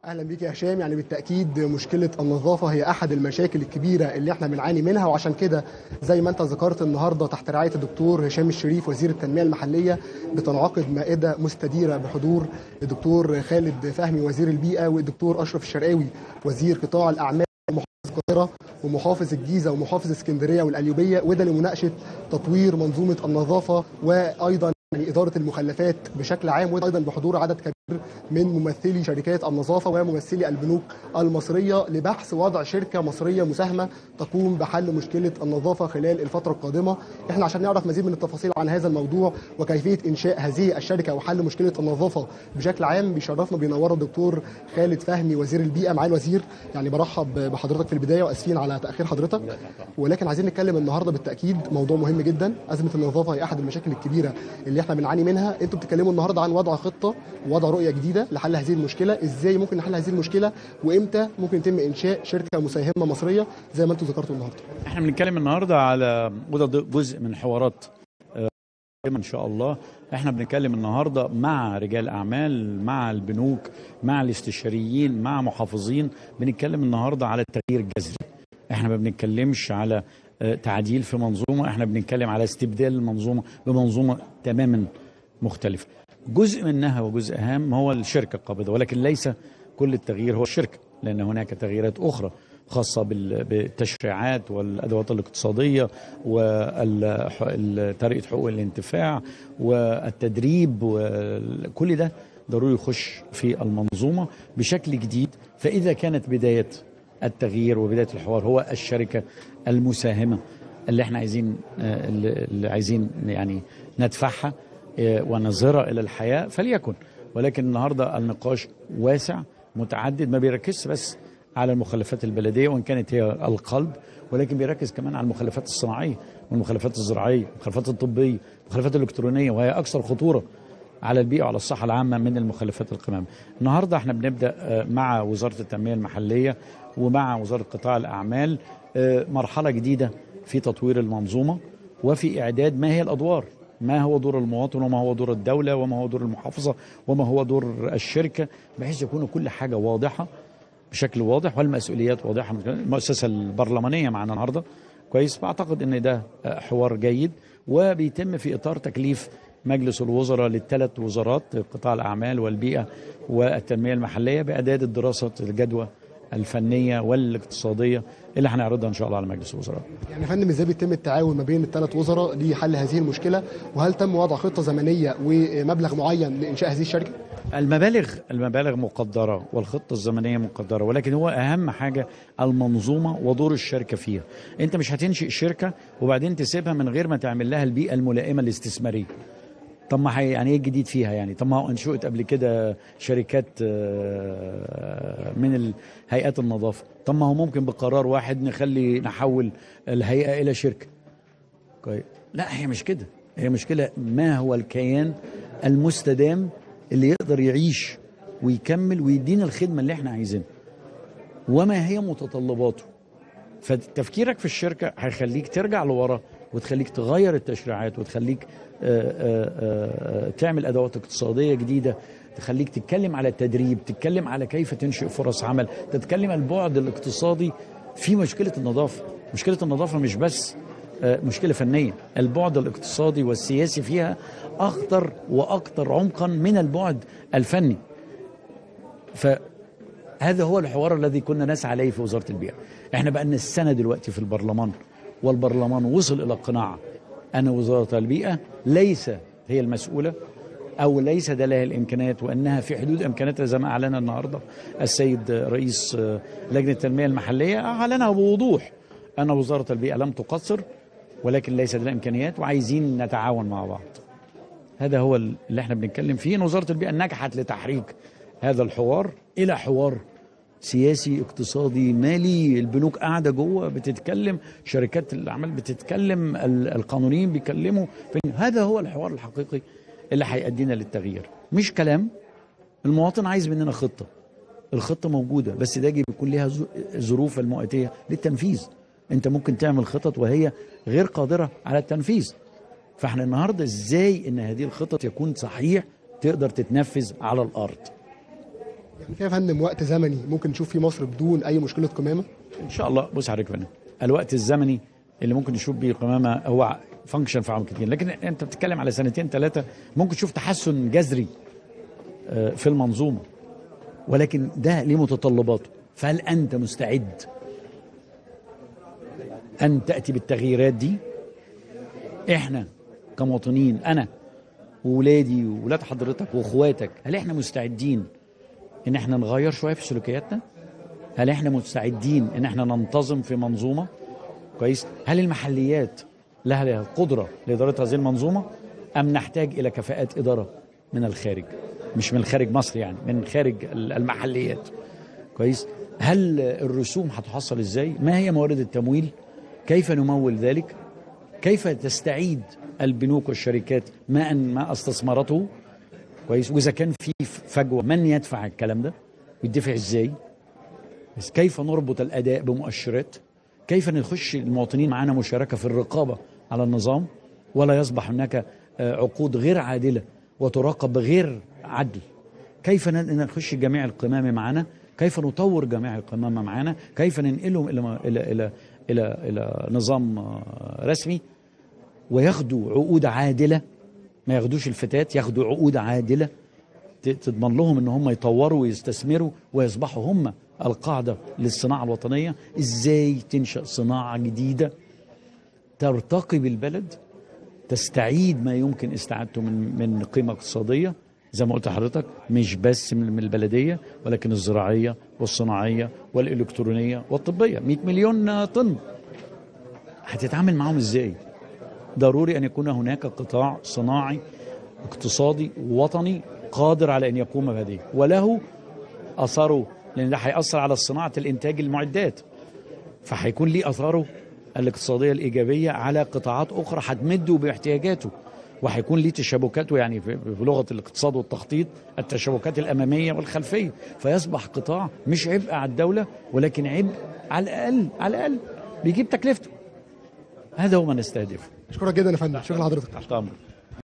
اهلا بيك يا هشام يعني بالتاكيد مشكله النظافه هي احد المشاكل الكبيره اللي احنا بنعاني منها وعشان كده زي ما انت ذكرت النهارده تحت رعايه الدكتور هشام الشريف وزير التنميه المحليه بتنعقد مائده مستديره بحضور الدكتور خالد فهمي وزير البيئه والدكتور اشرف الشرقاوي وزير قطاع الاعمال محافظ القاهره ومحافظ الجيزه ومحافظ اسكندريه والقليوبيه وده لمناقشه تطوير منظومه النظافه وايضا يعني اداره المخلفات بشكل عام وده ايضا بحضور عدد كبير من ممثلي شركات النظافه وممثلي البنوك المصريه لبحث وضع شركه مصريه مساهمه تقوم بحل مشكله النظافه خلال الفتره القادمه احنا عشان نعرف مزيد من التفاصيل عن هذا الموضوع وكيفيه انشاء هذه الشركه وحل مشكله النظافه بشكل عام بيشرفنا بينورنا الدكتور خالد فهمي وزير البيئه معالي الوزير يعني برحب بحضرتك في البدايه واسفين على تاخير حضرتك ولكن عايزين نتكلم النهارده بالتاكيد موضوع مهم جدا ازمه النظافه هي احد المشاكل الكبيره اللي احنا بنعاني منها انتوا بتتكلموا النهارده عن وضع خطه ووضع رؤيه جديده لحل هذه المشكله ازاي ممكن نحل هذه المشكله وامتى ممكن يتم انشاء شركه مساهمه مصريه زي ما انتوا ذكرتوا النهارده احنا بنتكلم النهارده على وده جزء من حوارات آه، ان شاء الله احنا بنتكلم النهارده مع رجال اعمال مع البنوك مع الاستشاريين مع محافظين بنتكلم النهارده على التغيير الجذري احنا ما بنتكلمش على آه، تعديل في منظومه احنا بنتكلم على استبدال المنظومه بمنظومه تماما مختلفه جزء منها وجزء هام هو الشركه القابضه ولكن ليس كل التغيير هو الشركه لان هناك تغييرات اخرى خاصة بال- بالتشريعات والأدوات الاقتصادية وطريقة حقوق الانتفاع والتدريب وكل ده ضروري يخش في المنظومة بشكل جديد فإذا كانت بداية التغيير وبداية الحوار هو الشركة المساهمة اللي احنا عايزين آه، اللي اللي عايزين يعني ندفعها آه، ونظهرها إلى الحياة فليكن ولكن النهاردة النقاش واسع متعدد ما بيركزش بس على المخلفات البلديه وان كانت هي القلب ولكن بيركز كمان على المخلفات الصناعيه والمخلفات الزراعيه والمخلفات الطبيه والمخلفات الالكترونيه وهي اكثر خطوره على البيئه وعلى الصحه العامه من المخلفات القمامه. النهارده احنا بنبدا آه، مع وزاره التنميه المحليه ومع وزاره قطاع الاعمال آه، مرحله جديده في تطوير المنظومه وفي اعداد ما هي الادوار ما هو دور المواطن وما هو دور الدوله وما هو دور المحافظه وما هو دور الشركه بحيث يكون كل حاجه واضحه بشكل واضح والمسؤوليات واضحه المؤسسه البرلمانيه معنا النهارده كويس فاعتقد ان ده آه، حوار جيد وبيتم في اطار تكليف مجلس الوزراء للثلاث وزارات قطاع الاعمال والبيئه والتنميه المحليه باعداد الدراسه الجدوى الفنيه والاقتصاديه اللي هنعرضها ان شاء الله على مجلس الوزراء. يعني يا فندم ازاي بيتم التعاون ما بين الثلاث وزراء لحل هذه المشكله وهل تم وضع خطه زمنيه ومبلغ معين لانشاء هذه الشركه المبالغ المبالغ مقدره والخطه الزمنيه مقدره ولكن هو اهم حاجه المنظومه ودور الشركه فيها انت مش هتنشئ شركه وبعدين تسيبها من غير ما تعمل لها البيئه الملائمه الاستثماريه طب ما هي يعني ايه الجديد فيها يعني طب ما هو انشئت قبل كده شركات آه، من ال- هيئات النظافه طب ما هو ممكن بقرار واحد نخلي نحول الهيئه الى شركه كويس لا هي مش كده هي مشكلة ما هو الكيان المستدام اللي يقدر يعيش ويكمل ويدينا الخدمة اللي احنا عايزينها وما هي متطلباته فتفكيرك في الشركة هيخليك ترجع لورا وتخليك تغير التشريعات وتخليك آه، آه، آه، تعمل أدوات اقتصادية جديدة تخليك تتكلم على التدريب تتكلم على كيف تنشئ فرص عمل تتكلم عن البعد الاقتصادي في مشكلة النظافة مشكلة النظافة مش بس آه، مشكلة فنية البعد الاقتصادي والسياسي فيها أخطر وأكثر عمقا من البعد الفني فهذا هو الحوار الذي كنا نسعى عليه في وزارة البيئة احنا بقالنا السنة دلوقتي في البرلمان والبرلمان وصل إلى قناعة أن وزارة البيئة ليس هي المسؤولة أو ليس ده لها الإمكانيات وأنها في حدود إمكانياتها زي ما أعلن النهاردة السيد رئيس آه، لجنة التنمية المحلية أعلنها بوضوح أن وزارة البيئة لم تقصر ولكن ليس لها إمكانيات وعايزين نتعاون مع بعض هذا هو اللي احنا بنتكلم فيه ان وزاره البيئه نجحت لتحريك هذا الحوار الى حوار سياسي اقتصادي مالي البنوك قاعده جوه بتتكلم شركات الاعمال بتتكلم ال- القانونيين بيتكلموا في- هذا هو الحوار الحقيقي اللي هيأدينا للتغيير مش كلام المواطن عايز مننا خطه الخطه موجوده بس ده يجب يكون لها ظ- ظروف المؤتيه للتنفيذ انت ممكن تعمل خطط وهي غير قادره على التنفيذ فاحنا النهارده ازاي ان هذه الخطط يكون صحيح تقدر تتنفذ على الارض يعني كده يا فندم وقت زمني ممكن نشوف فيه مصر بدون اي مشكله قمامه ان شاء الله بص حضرتك فندم الوقت الزمني اللي ممكن نشوف بيه قمامه هو فانكشن في عوامل كتير لكن انت بتتكلم على سنتين ثلاثه ممكن تشوف تحسن جذري آه، في المنظومه ولكن ده ليه متطلباته فهل انت مستعد ان تاتي بالتغييرات دي احنا كمواطنين انا وولادي وولاد حضرتك واخواتك هل احنا مستعدين ان احنا نغير شويه في سلوكياتنا هل احنا مستعدين ان احنا ننتظم في منظومه كويس هل المحليات لها القدره لاداره هذه المنظومه ام نحتاج الى كفاءات اداره من الخارج مش من خارج مصر يعني من خارج المحليات كويس هل الرسوم هتحصل ازاي ما هي موارد التمويل كيف نمول ذلك كيف تستعيد البنوك والشركات ما ان ما استثمرته كويس واذا كان في فجوه من يدفع الكلام ده يدفع ازاي بس كيف نربط الاداء بمؤشرات كيف نخش المواطنين معنا مشاركه في الرقابه على النظام ولا يصبح هناك آه، عقود غير عادله وتراقب بغير عدل كيف ن- نخش جميع القمامه معنا كيف نطور جميع القمامه معنا كيف ننقلهم الى الى الى الى, إلى نظام آه، رسمي وياخدوا عقود عادله ما ياخدوش الفتات ياخدوا عقود عادله ت- تضمن لهم ان هم يطوروا ويستثمروا ويصبحوا هم القاعده للصناعه الوطنيه ازاي تنشا صناعه جديده ترتقي بالبلد تستعيد ما يمكن استعادته من من قيمه اقتصاديه زي ما قلت لحضرتك مش بس من من البلديه ولكن الزراعيه والصناعيه والالكترونيه والطبيه 100 مليون طن هتتعامل معاهم ازاي؟ ضروري ان يكون هناك قطاع صناعي اقتصادي وطني قادر على ان يقوم بهذه وله اثره لان ده هياثر على صناعه الانتاج المعدات فهيكون ليه اثاره الاقتصاديه الايجابيه على قطاعات اخرى هتمد باحتياجاته وهيكون ليه تشابكاته يعني في في لغه الاقتصاد والتخطيط التشابكات الاماميه والخلفيه فيصبح قطاع مش عبء على الدوله ولكن عبء على الاقل على الاقل بيجيب تكلفته هذا هو ما نستهدفه اشكرك جدا يا فندم شكرا لحضرتك تحت امرك